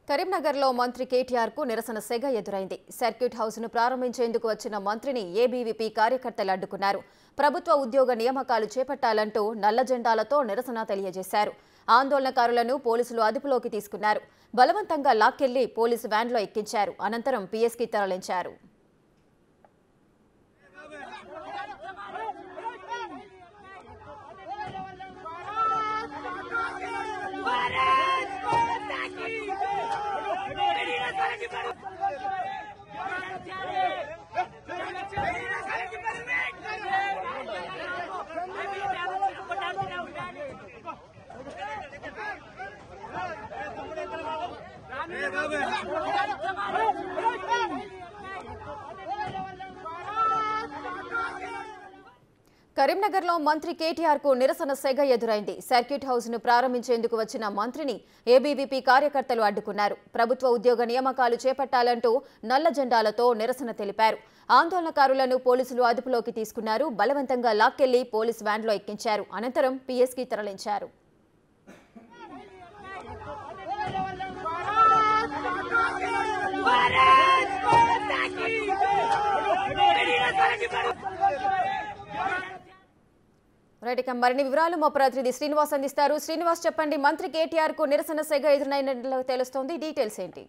కరీంనగర్లో మంత్రి కేటీఆర్ కు నిరసన సెగ ఎదురైంది సర్క్యూట్ హౌస్ ను ప్రారంభించేందుకు వచ్చిన మంత్రిని ఏబీవీపీ కార్యకర్తలు అడ్డుకున్నారు ప్రభుత్వ ఉద్యోగ నియామకాలు చేపట్టాలంటూ నల్ల జెండాలతో నిరసన తెలియజేశారు ఆందోళనకారులను పోలీసులు అదుపులోకి తీసుకున్నారు బలవంతంగా లాక్కెళ్లి పోలీసు వ్యాన్లో ఎక్కించారు అనంతరం పీఎస్కి తరలించారు కరీంనగర్లో మంత్రి కేటీఆర్ కు నిరసన సెగ ఎదురైంది సర్క్యూట్ హౌస్ ను ప్రారంభించేందుకు వచ్చిన మంత్రిని ఏబీవీపీ కార్యకర్తలు అడ్డుకున్నారు ప్రభుత్వ ఉద్యోగ నియామకాలు చేపట్టాలంటూ నల్ల జెండాలతో నిరసన తెలిపారు ఆందోళనకారులను పోలీసులు అదుపులోకి తీసుకున్నారు బలవంతంగా లాక్కెళ్లి పోలీస్ వ్యాన్లో ఎక్కించారు అనంతరం పీఎస్కి తరలించారు రైట్ ఇక మరిన్ని వివరాలు మా ప్రతినిధి శ్రీనివాస్ అందిస్తారు శ్రీనివాస్ చెప్పండి మంత్రి కేటీఆర్ కు నిరసన సెగ ఎదురైనట్లు తెలుస్తోంది డీటెయిల్స్ ఏంటి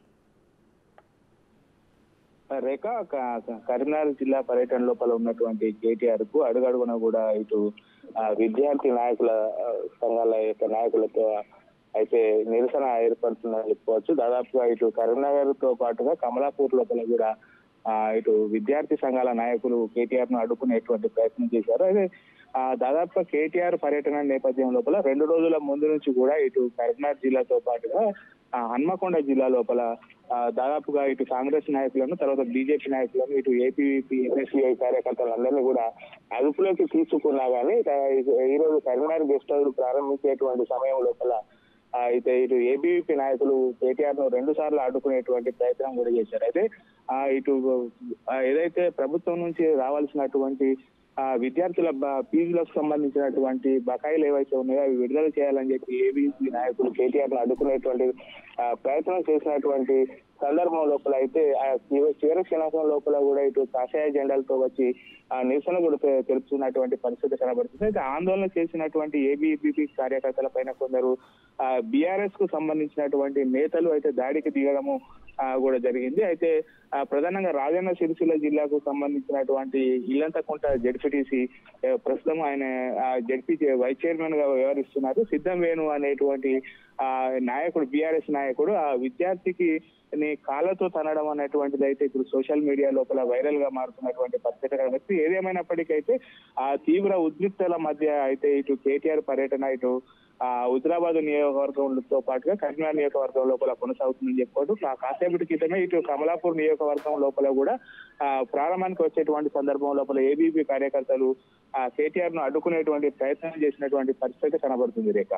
రేఖ క- క- కరీంనగర్ జిల్లా పర్యటన లోపల ఉన్నటువంటి కేటీఆర్ కు అడుగడుగున కూడా ఇటు ఆ, విద్యార్థి నాయకుల ఆ, సంఘాల యొక్క నాయకులతో అయితే నిరసన ఏర్పడుతుందని చెప్పుకోవచ్చు దాదాపుగా ఇటు కరీంనగర్ తో పాటుగా కమలాపూర్ లోపల కూడా ఆ, ఇటు విద్యార్థి సంఘాల నాయకులు కేటీఆర్ ను అడ్డుకునేటువంటి ప్రయత్నం చేశారు అయితే ఆ, దాదాపుగా కేటీఆర్ పర్యటన నేపథ్యం లోపల రెండు రోజుల ముందు నుంచి కూడా ఇటు కరీంనగర్ జిల్లాతో పాటుగా ఆ, హన్మకొండ జిల్లా లోపల ఆ, దాదాపుగా ఇటు కాంగ్రెస్ నాయకులను తర్వాత బీజేపీ నాయకులను ఇటు ఏపీపీ ఎంఎస్సీఐ కార్యకర్తలందరినీ కూడా అదుపులోకి తీసుకున్నా గానీ తా- ఈ రోజు కరీంనగర్ గెస్ట్ హౌస్ ప్రారంభించేటువంటి సమయం లోపల ఆ, అయితే ఇటు ఏబీవీపీ నాయకులు కేటీఆర్ ను రెండు సార్లు అడ్డుకునేటువంటి ప్రయత్నం కూడా చేశారు అయితే ఆ, ఇటు ఆ, ఏదైతే ప్రభుత్వం నుంచి రావాల్సినటువంటి ఆ, విద్యార్థుల బ- ఫీజులకు సంబంధించినటువంటి బకాయిలు ఏవైతే ఉన్నాయో అవి విడుదల చేయాలని చెప్పి ఏబీసీ నాయకులు కేటీఆర్ ను అడ్డుకునేటువంటి ఆ, ప్రయత్నం చేసినటువంటి సందర్భం లోపల అయితే ఆ చివ- చివరి క్షణం లోపల కూడా ఇటు కాషాయ జెండాలతో వచ్చి ఆ నిరసన కూడా తె- తెలుపుతున్నటువంటి పరిస్థితి కనబడుతుంది అయితే ఆందోళన చేసినటువంటి ఏబీపీ కార్యకర్తల పైన కొందరు బీఆర్ఎస్ కు సంబంధించినటువంటి నేతలు అయితే దాడికి దిగడము ఆ, కూడా జరిగింది అయితే ఆ, ప్రధానంగా రాజన్న సిరిసిల్ల జిల్లాకు సంబంధించినటువంటి ఇల్లంతకుంట జడ్పీటీసీ ప్రస్తుతం ఆయన జడ్పీ వైస్ చైర్మన్ గా వ్యవహరిస్తున్నారు సిద్ధం వేణు అనేటువంటి ఆ నాయకుడు బీఆర్ఎస్ నాయకుడు ఆ విద్యార్థికి ని కాళ్ళతో తనడం అనేటువంటిది అయితే ఇప్పుడు సోషల్ మీడియా లోపల వైరల్ గా మారుతున్నటువంటి పరిస్థితి కనిపిస్తుంది ఏదేమైనప్పటికీ ఆ తీవ్ర ఉద్రిక్తల మధ్య అయితే ఇటు కేటీఆర్ పర్యటన ఇటు ఆ హుజరాబాద్ నియోజకవర్గంతో పాటుగా కరీంనగర్ నియోజకవర్గం లోపల కొనసాగుతుందని చెప్పుకోవడం ఆ కాసేపటి క్రితమే ఇటు కమలాపూర్ నియోజకవర్గం లోపల కూడా ఆ ప్రారంభానికి వచ్చేటువంటి సందర్భం లోపల ఏబీపీ కార్యకర్తలు ఆ కేటీఆర్ ను అడ్డుకునేటువంటి ప్రయత్నం చేసినటువంటి పరిస్థితి కనబడుతుంది రేఖ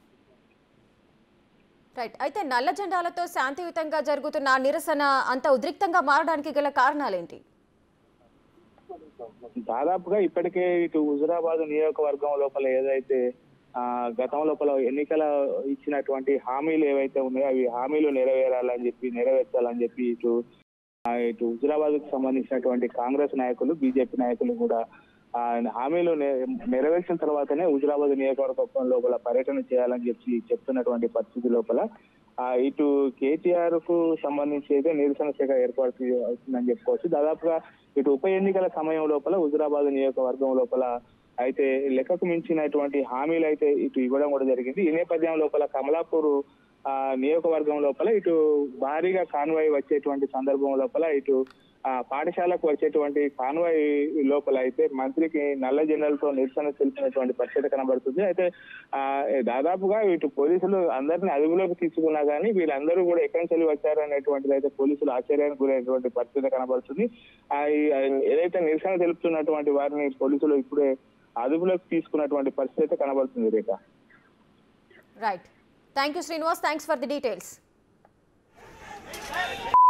రైట్ అయితే నల్ల జెండాలతో శాంతియుతంగా జరుగుతున్న ఆ నిరసన అంత ఉద్రిక్తంగా మారడానికి గల కారణాలేంటి దాదాపుగా ఇప్పటికే ఇటు హుజురాబాద్ నియోజకవర్గం లోపల ఏదైతే ఆ గతం లోపల ఎన్నికల ఇచ్చినటువంటి హామీలు ఏవైతే ఉన్నాయో అవి హామీలు నెరవేరాలని చెప్పి నెరవేర్చాలని చెప్పి ఇటు ఆ, ఇటు హుజురాబాద్ కు సంబంధించినటువంటి కాంగ్రెస్ నాయకులు బీజేపీ నాయకులు కూడా ఆ హామీలు నె- నెరవేర్చిన తర్వాతనే హుజురాబాద్ నియోజకవర్గం లోపల పర్యటన చేయాలని చెప్పి చెప్తున్నటువంటి పరిస్థితి లోపల ఆ ఇటు కేటీఆర్ కు సంబంధించి అయితే నిరసన శాఖ ఏర్పాటు అవుతుందని చెప్పుకోవచ్చు దాదాపుగా ఇటు ఉప ఎన్నికల సమయం లోపల హుజురాబాద్ నియోజకవర్గం లోపల అయితే లెక్కకు మించినటువంటి హామీలు అయితే ఇటు ఇవ్వడం కూడా జరిగింది ఈ నేపథ్యం లోపల కమలాపూర్ ఆ నియోజకవర్గం లోపల ఇటు భారీగా కాన్వాయ్ వచ్చేటువంటి సందర్భం లోపల ఇటు ఆ పాఠశాలకు వచ్చేటువంటి కాన్వాయ్ లోపల అయితే మంత్రికి నల్ల జెండాలతో నిరసన తెలిపినటువంటి పరిస్థితి కనబడుతుంది అయితే ఆ దాదాపుగా ఇటు పోలీసులు అందరినీ అదుపులోకి తీసుకున్నా కానీ వీళ్ళందరూ కూడా ఎక్కడి నుంచి వచ్చారు అనేటువంటిది అయితే పోలీసులు ఆశ్చర్యానికి గురైనటువంటి పరిస్థితి కనబడుతుంది ఆ ఈ- ఏదైతే నిరసన తెలుపుతున్నటువంటి వారిని పోలీసులు ఇప్పుడే అదుపులోకి తీసుకున్నటువంటి పరిస్థితి కనబడుతుంది Rekha right thank you Srinivas thanks for the details